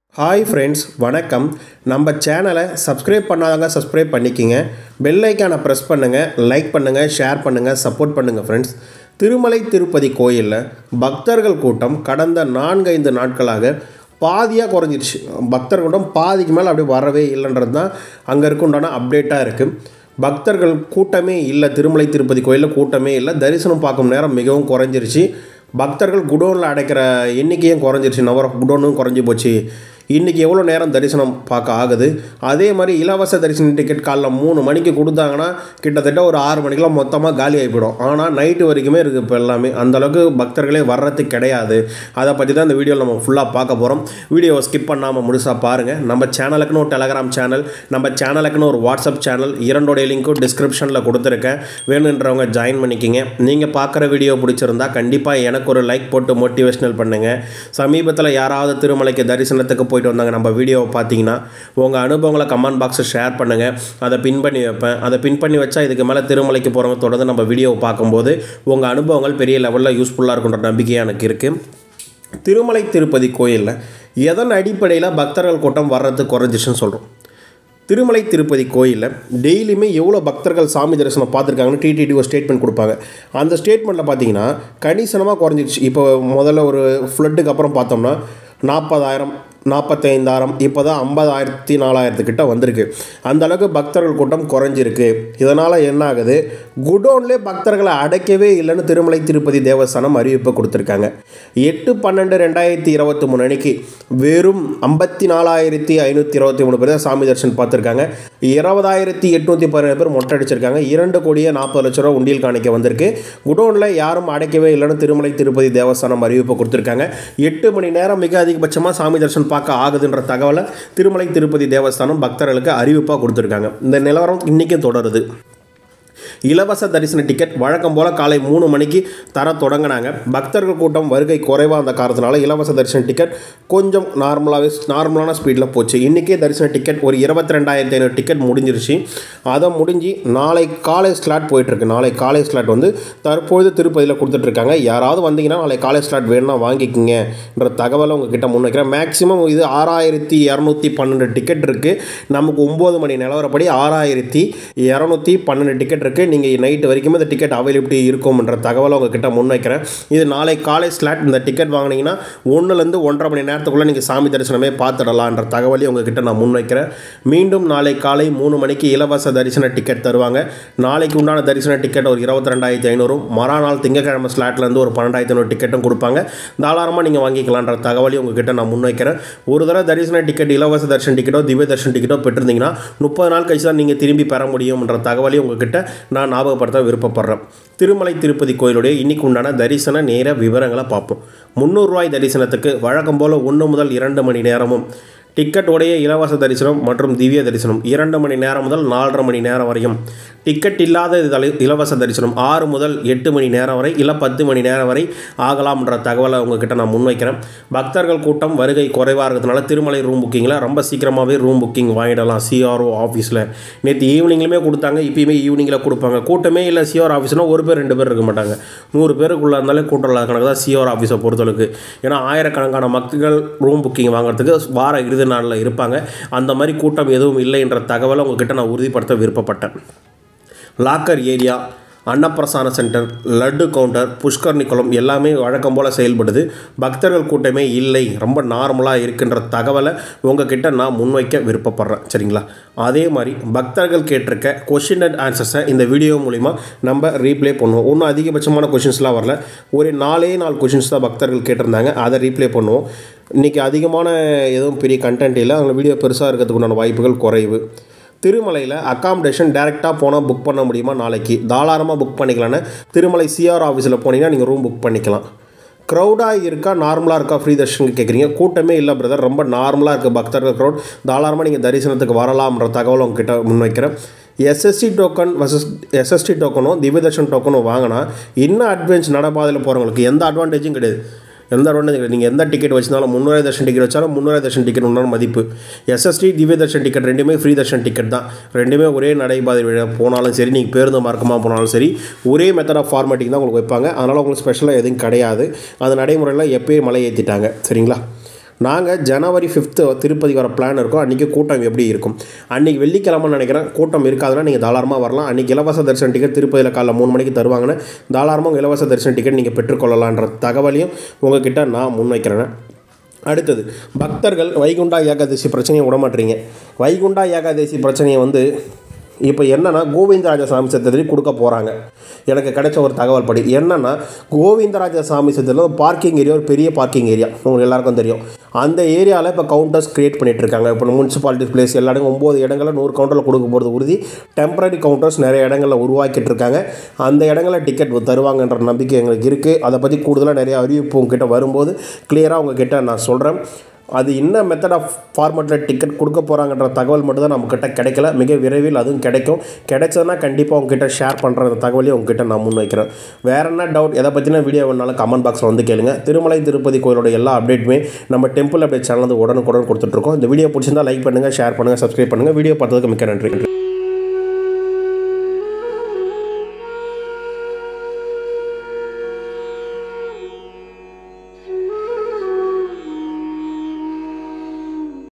hi friends வணக்கம் நம்ம சேனலை சப்ஸ்கிரைப் பண்ணாதவங்க சப்ஸ்கிரைப் பண்ணிக்கிங்க பெல் ஐக்கானை ப்ரெஸ் பண்ணுங்கள் லைக் பண்ணுங்கள் ஷேர் பண்ணுங்கள் சப்போர்ட் பண்ணுங்கள் ஃப்ரெண்ட்ஸ் திருமலை திருப்பதி கோயிலில் பக்தர்கள் கூட்டம் கடந்த நான்கைந்து நாட்களாக பாதியாக குறைஞ்சிருச்சு பக்தர் கூட்டம் பாதிக்கு மேலே அப்படியே வரவே இல்லைன்றது தான் அங்கே இருக்குண்டான அப்டேட்டாக இருக்குது பக்தர்கள் கூட்டமே இல்லை திருமலை திருப்பதி கோயிலில் கூட்டமே இல்லை தரிசனம் பார்க்கும் நேரம் மிகவும் குறைஞ்சிருச்சு பக்தர்கள் குடோனில் அடைக்கிற எண்ணிக்கையும் குறைஞ்சிருச்சு நம்பர் ஆஃப் குடோனும் குறைஞ்சி போச்சு இன்றைக்கி எவ்வளோ நேரம் தரிசனம் பார்க்க ஆகுது அதே மாதிரி இலவச தரிசன டிக்கெட் காலைல மூணு மணிக்கு கொடுத்தாங்கன்னா கிட்டத்தட்ட ஒரு ஆறு மணிக்கெலாம் மொத்தமாக காலி ஆகிவிடும் ஆனால் நைட்டு வரைக்குமே இருக்குது இப்போ எல்லாமே அந்தளவுக்கு பக்தர்களே வர்றது கிடையாது அதை பற்றி தான் இந்த வீடியோவில் நம்ம ஃபுல்லாக பார்க்க போகிறோம் வீடியோவை ஸ்கிப் பண்ணாமல் முழுசாக பாருங்கள் நம்ம சேனலுக்குன்னு ஒரு டெலகிராம் சேனல் நம்ம சேனலுக்குன்னு ஒரு வாட்ஸ்அப் சேனல் இரண்டோடைய லிங்க்கும் டிஸ்கிரிப்ஷனில் கொடுத்துருக்கேன் வேணுன்றவங்க ஜாயின் பண்ணிக்கிங்க நீங்கள் பார்க்குற வீடியோ பிடிச்சிருந்தா கண்டிப்பாக எனக்கு ஒரு லைக் போட்டு மோட்டிவேஷனல் பண்ணுங்கள் சமீபத்தில் யாராவது திருமலைக்கு தரிசனத்துக்கு போயிட்டு வந்தாங்க நம்ம வீடியோவை பார்த்தீங்கன்னா உங்கள் அனுபவங்களை கமெண்ட் பாக்ஸை ஷேர் பண்ணுங்கள் அதை பின் பண்ணி வைப்பேன் அதை பின் பண்ணி வச்சா இதுக்கு மேலே திருமலைக்கு போகிறவங்க தொடர்ந்து நம்ம வீடியோவை பார்க்கும்போது உங்கள் அனுபவங்கள் பெரிய லெவலில் யூஸ்ஃபுல்லாக இருக்குன்ற நம்பிக்கை எனக்கு இருக்குது திருமலை திருப்பதி கோயிலில் எதன் அடிப்படையில் பக்தர்கள் கூட்டம் வர்றது குறைஞ்சிச்சுன்னு சொல்கிறோம் திருமலை திருப்பதி கோயிலில் டெய்லியுமே எவ்வளோ பக்தர்கள் சாமி தரிசனம் பார்த்துருக்காங்கன்னு டிடிடி ஒரு ஸ்டேட்மெண்ட் கொடுப்பாங்க அந்த ஸ்டேட்மெண்ட்டில் பார்த்தீங்கன்னா கணிசனமாக குறைஞ்சிருச்சு இப்போ முதல்ல ஒரு ஃப்ளட்டுக்கு அப்புறம் பார்த்தோம்னா நாற்பதாயிரம் நாற்பத்தைந்தாயிரம் இப்போ தான் ஐம்பதாயிரத்தி நாலாயிரத்துக்கிட்ட வந்திருக்கு அந்த அளவுக்கு பக்தர்கள் கூட்டம் குறைஞ்சிருக்கு இதனால் என்ன ஆகுது குடோன்லேயே பக்தர்களை அடைக்கவே இல்லைன்னு திருமலை திருப்பதி தேவஸ்தானம் அறிவிப்பை கொடுத்துருக்காங்க எட்டு பன்னெண்டு ரெண்டாயிரத்தி இருபத்தி மூணு அன்னைக்கு வெறும் ஐம்பத்தி நாலாயிரத்தி ஐநூற்றி இருபத்தி மூணு பேர் தான் சாமி தரிசனம் பார்த்துருக்காங்க இருபதாயிரத்தி எட்நூற்றி பதினேழு பேர் மொட்டை அடிச்சிருக்காங்க இரண்டு கோடியே நாற்பது லட்ச ரூபா உண்டியல் காணிக்க வந்திருக்கு குடோனில் யாரும் அடைக்கவே இல்லைன்னு திருமலை திருப்பதி தேவஸ்தானம் அறிவிப்பை கொடுத்துருக்காங்க எட்டு மணி நேரம் மிக அதிகபட்சமாக சாமி தரிசனம் பார்க்க ஆகுதுன்ற தகவலை திருமலை திருப்பதி தேவஸ்தானம் பக்தர்களுக்கு அறிவிப்பாக கொடுத்துருக்காங்க இந்த நிலவரம் இன்றைக்கும் தொடருது இலவச தரிசன டிக்கெட் வழக்கம் போல் காலை மூணு மணிக்கு தர தொடங்கினாங்க பக்தர்கள் கூட்டம் வருகை குறைவாக அந்த காரணத்தினால இலவச தரிசன டிக்கெட் கொஞ்சம் நார்மலாகவே நார்மலான ஸ்பீடில் போச்சு இன்றைக்கே தரிசன டிக்கெட் ஒரு இருபத்தி ரெண்டாயிரத்தி ஐநூறு டிக்கெட் முடிஞ்சிருச்சு அதை முடிஞ்சு நாளை காலை ஸ்லாட் போயிட்டுருக்கு நாளை காலை ஸ்லாட் வந்து தற்பொழுது திருப்பதியில் கொடுத்துட்ருக்காங்க யாராவது வந்தீங்கன்னா நாளை காலை ஸ்லாட் வேணும்னா வாங்கிக்கிங்கன்ற தகவலை உங்ககிட்ட முன்வைக்கிறேன் மேக்ஸிமம் இது ஆறாயிரத்தி இரநூத்தி பன்னெண்டு டிக்கெட் இருக்குது நமக்கு ஒம்பது மணி நிலவரப்படி ஆறாயிரத்தி இரநூத்தி பன்னெண்டு டிக்கெட் இருக்குது நீங்கள் நைட்டு வரைக்குமே இந்த டிக்கெட் அவைலபிலிட்டி இருக்கும்ன்ற தகவலை உங்ககிட்ட முன்வைக்கிறேன் இது நாளை காலை ஸ்லாட் இந்த டிக்கெட் வாங்கினீங்கன்னா ஒன்றுலேருந்து ஒன்றரை மணி நேரத்துக்குள்ளே நீங்கள் சாமி தரிசனமே பார்த்துடலான்ற தகவலையும் உங்ககிட்ட நான் முன்வைக்கிறேன் மீண்டும் நாளை காலை மூணு மணிக்கு இலவச தரிசன டிக்கெட் தருவாங்க நாளைக்கு உண்டான தரிசன டிக்கெட் ஒரு இருபத்தி ரெண்டாயிரத்தி ஐநூறும் மறுநாள் திங்கக்கிழமை ஸ்லாட்லேருந்து ஒரு பன்னெண்டாயிரத்தி ஐநூறு டிக்கெட்டும் கொடுப்பாங்க தாராளமாக நீங்கள் வாங்கிக்கலான்ற தகவலையும் உங்ககிட்ட நான் முன்வைக்கிறேன் ஒரு தடவை தரிசன டிக்கெட் இலவச தரிசன டிக்கெட்டோ திவ்ய தரிசன டிக்கெட்டோ பெற்றிருந்தீங்கன்னா முப்பது நாள் கழிச்சு தான் நீங்கள் திரும்பி பெற முடியும்ன்ற தகவலையும் உங்ககிட்ட நான் ஞாபகப்படுத்த விருப்பப்படுறேன் திருமலை திருப்பதி கோயிலுடைய இன்னைக்கு உண்டான தரிசன நேர விவரங்களை பார்ப்போம் முந்நூறுரூவாய் தரிசனத்துக்கு வழக்கம் போல் ஒன்று முதல் இரண்டு மணி நேரமும் டிக்கெட் உடைய இலவச தரிசனம் மற்றும் திவ்ய தரிசனம் இரண்டு மணி நேரம் முதல் நாலரை மணி நேரம் வரையும் டிக்கெட் இல்லாத இதழ் இலவச தரிசனம் ஆறு முதல் எட்டு மணி நேரம் வரை இல்லை பத்து மணி நேரம் வரை ஆகலாம்ன்ற தகவலை உங்ககிட்ட நான் முன்வைக்கிறேன் பக்தர்கள் கூட்டம் வருகை குறைவாக இருக்கிறதுனால திருமலை ரூம் புக்கிங்கில் ரொம்ப சீக்கிரமாகவே ரூம் புக்கிங் வாங்கிடலாம் சிஆர்ஓ ஆஃபீஸில் நேற்று ஈவினிங்லையுமே கொடுத்தாங்க இப்பயுமே ஈவினிங்கில் கொடுப்பாங்க கூட்டமே இல்லை சிஆர் ஆஃபீஸ்னால் ஒரு பேர் ரெண்டு பேர் இருக்க மாட்டாங்க நூறு பேருக்குள்ளே இருந்தாலே கூட்டம் இல்லாத கணக்கு தான் சிஆர் ஆஃபீஸை பொறுத்தளவுக்கு ஏன்னா ஆயிரக்கணக்கான மக்கள் ரூம் புக்கிங் வாங்குறதுக்கு வார இறுதி நாளில் இருப்பாங்க அந்த மாதிரி கூட்டம் எதுவும் இல்லை என்ற தகவலை உங்ககிட்ட நான் உறுதிப்படுத்த விருப்பப்பட்டேன் லாக்கர் ஏரியா அன்னப்பிரசான சென்டர் லட்டு கவுண்டர் புஷ்கர்ணி குளம் எல்லாமே வழக்கம் போல் செயல்படுது பக்தர்கள் கூட்டமே இல்லை ரொம்ப நார்மலாக இருக்குன்ற தகவலை உங்ககிட்ட நான் முன்வைக்க விருப்பப்படுறேன் சரிங்களா அதே மாதிரி பக்தர்கள் கேட்டிருக்க கொஷின் அண்ட் ஆன்சர்ஸை இந்த வீடியோ மூலிமா நம்ம ரீப்ளே பண்ணுவோம் ஒன்றும் அதிகபட்சமான கொஷின்ஸ்லாம் வரல ஒரு நாலே நாலு கொஷின்ஸ் தான் பக்தர்கள் கேட்டிருந்தாங்க அதை ரீப்ளே பண்ணுவோம் இன்றைக்கி அதிகமான எதுவும் பெரிய கண்டென்ட் இல்லை அதில் வீடியோ பெருசாக இருக்கிறதுக்கு உண்டான வாய்ப்புகள் குறைவு திருமலையில் அக்காமடேஷன் டேரெக்டாக போனால் புக் பண்ண முடியுமா நாளைக்கு தாராளமாக புக் பண்ணிக்கலான்னு திருமலை சிஆர் ஆஃபீஸில் போனீங்கன்னா நீங்கள் ரூம் புக் பண்ணிக்கலாம் க்ரௌடாக இருக்கா நார்மலாக இருக்கா ஃப்ரீ தர்ஷனுக்கு கேட்குறீங்க கூட்டமே இல்லை பிரதர் ரொம்ப நார்மலாக இருக்குது பக்தர்கள் க்ரௌட் தாராளமாக நீங்கள் தரிசனத்துக்கு வரலாம்ன்ற தகவலை உங்ககிட்ட முன்வைக்கிறேன் எஸ்எஸ்டி டோக்கன் வர்சஸ் எஸ்எஸ்டி டோக்கனும் திவ்யதர்ஷன் டோக்கனும் வாங்கினா இன்னும் அட்வான்ஸ் நடப்பாதையில் போகிறவங்களுக்கு எந்த அட்வான்டேஜும் கிடையாது எந்த அட்வான்டேஜ் கிடையாது நீங்கள் எந்த டிக்கெட் வச்சிருந்தாலும் முந்நூறு தர்ஷன் டிக்கெட் வச்சாலும் முந்நூறு தர்ஷன் டிக்கெட் உண்டான மதிப்பு எஸ்எஸ்டி திவ்ய தர்ஷன் டிக்கெட் ரெண்டுமே ஃப்ரீ தர்ஷன் டிக்கெட் தான் ரெண்டுமே ஒரே நடைபாதை வழியா போனாலும் சரி நீங்கள் பேருந்து மார்க்கமாக போனாலும் சரி ஒரே மெத்தட் ஆஃப் ஃபார்மேட்டிங் தான் உங்களுக்கு வைப்பாங்க அதனால் உங்களுக்கு ஸ்பெஷலாக எதுவும் கிடையாது அந்த நடைமுறையில் எப்பயும் மலை ஏற்றிட்டாங்க சரிங்களா நாங்கள் ஜனவரி ஃபிஃப்த்து திருப்பதி வர பிளான் இருக்கும் அன்றைக்கி கூட்டம் எப்படி இருக்கும் அன்றைக்கி வெள்ளிக்கிழமை நினைக்கிறேன் கூட்டம் இருக்காதுன்னா நீங்கள் தாராளமாக வரலாம் அன்றைக்கி இலவச தரிசன டிக்கெட் திருப்பதியில் காலைல மூணு மணிக்கு தருவாங்கன்னு தாராளமாக உங்கள் இலவச தரிசன டிக்கெட் நீங்கள் பெற்றுக்கொள்ளலான்ற தகவலையும் உங்ககிட்ட நான் முன்வைக்கிறேன் அடுத்தது பக்தர்கள் வைகுண்டா ஏகாதசி பிரச்சனையை விடமாட்டீங்க வைகுண்டா ஏகாதசி பிரச்சனையை வந்து இப்போ என்னன்னா கோவிந்தராஜ சாமி சத்திரத்தில் கொடுக்க போகிறாங்க எனக்கு கிடைச்ச ஒரு தகவல் படி என்னன்னா கோவிந்தராஜ சாமி சத்திரத்தில் பார்க்கிங் ஏரியா ஒரு பெரிய பார்க்கிங் ஏரியா உங்களுக்கு எல்லாருக்கும் தெரியும் அந்த ஏரியாவில் இப்போ கவுண்டர்ஸ் கிரியேட் பண்ணிட்டு இருக்காங்க இப்போ முனிசிபாலிட்டி பிளேஸ் எல்லா இடங்களும் ஒம்பது இடங்களில் நூறு கவுண்டரில் கொடுக்க போகிறது உறுதி டெம்பரரி கவுண்டர்ஸ் நிறைய இடங்களில் உருவாக்கிட்டு இருக்காங்க அந்த இடங்களில் டிக்கெட் தருவாங்கன்ற நம்பிக்கை எங்களுக்கு இருக்குது அதை பற்றி கூடுதலாக நிறைய அறிவிப்பு உங்ககிட்ட வரும்போது கிளியராக உங்ககிட்ட நான் சொல்கிறேன் அது என்ன மெத்தட் ஆஃப் ஃபார்மேட்டில் டிக்கெட் கொடுக்க போகிறாங்கன்ற தகவல் மட்டும் தான் நம்மக்கிட்ட கிடைக்கல மிக விரைவில் அதுவும் கிடைக்கும் கிடைச்சதுன்னா கண்டிப்பாக உங்ககிட்ட ஷேர் பண்ணுற அந்த தகவலையும் உங்ககிட்ட நான் முன் வைக்கிறேன் வேற என்ன டவுட் எதை பற்றின வீடியோ வேணாலும் கமெண்ட் பாக்ஸில் வந்து கேளுங்க திருமலை திருப்பதி கோயிலோட எல்லா அப்டேட்டுமே நம்ம டெம்பிள் அப்டேட் சேனல் வந்து உடனுக்குடன் கொடுத்துட்ருக்கோம் இந்த வீடியோ பிடிச்சிருந்தா லைக் பண்ணுங்கள் ஷேர் பண்ணுங்கள் சப்ஸ்கிரைப் பண்ணுங்கள் வீடியோ பார்த்ததுக்கு மிக்க நன்றி